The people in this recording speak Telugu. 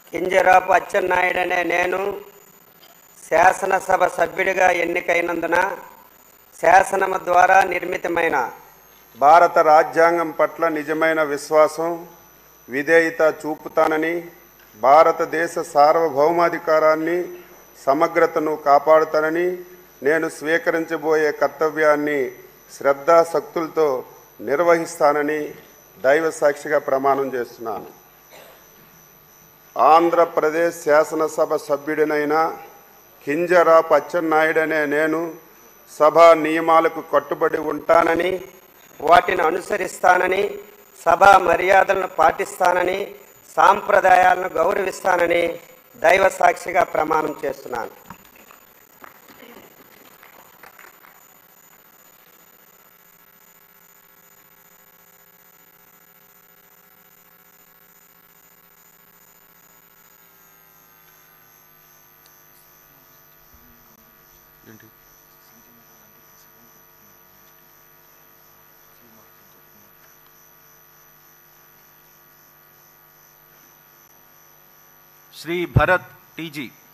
కింజరాపు అచ్చెన్నాయుడనే నేను శాసనసభ సభ్యుడిగా ఎన్నికైనందున శాసనము ద్వారా నిర్మితమైన భారత రాజ్యాంగం పట్ల నిజమైన విశ్వాసం విధేయత చూపుతానని భారతదేశ సార్వభౌమాధికారాన్ని సమగ్రతను కాపాడుతానని నేను స్వీకరించబోయే కర్తవ్యాన్ని శ్రద్ధాశక్తులతో నిర్వహిస్తానని దైవ సాక్షిగా ప్రమాణం చేస్తున్నాను ఆంధ్రప్రదేశ్ శాసనసభ సభ్యుడినైన కింజరాపు అచ్చెన్నాయుడనే నేను సభా నియమాలకు కట్టుబడి ఉంటానని వాటిని అనుసరిస్తానని సభా మర్యాదలను పాటిస్తానని సాంప్రదాయాలను గౌరవిస్తానని దైవ సాక్షిగా ప్రమాణం చేస్తున్నాను శ్రీ భరత్ టీజీ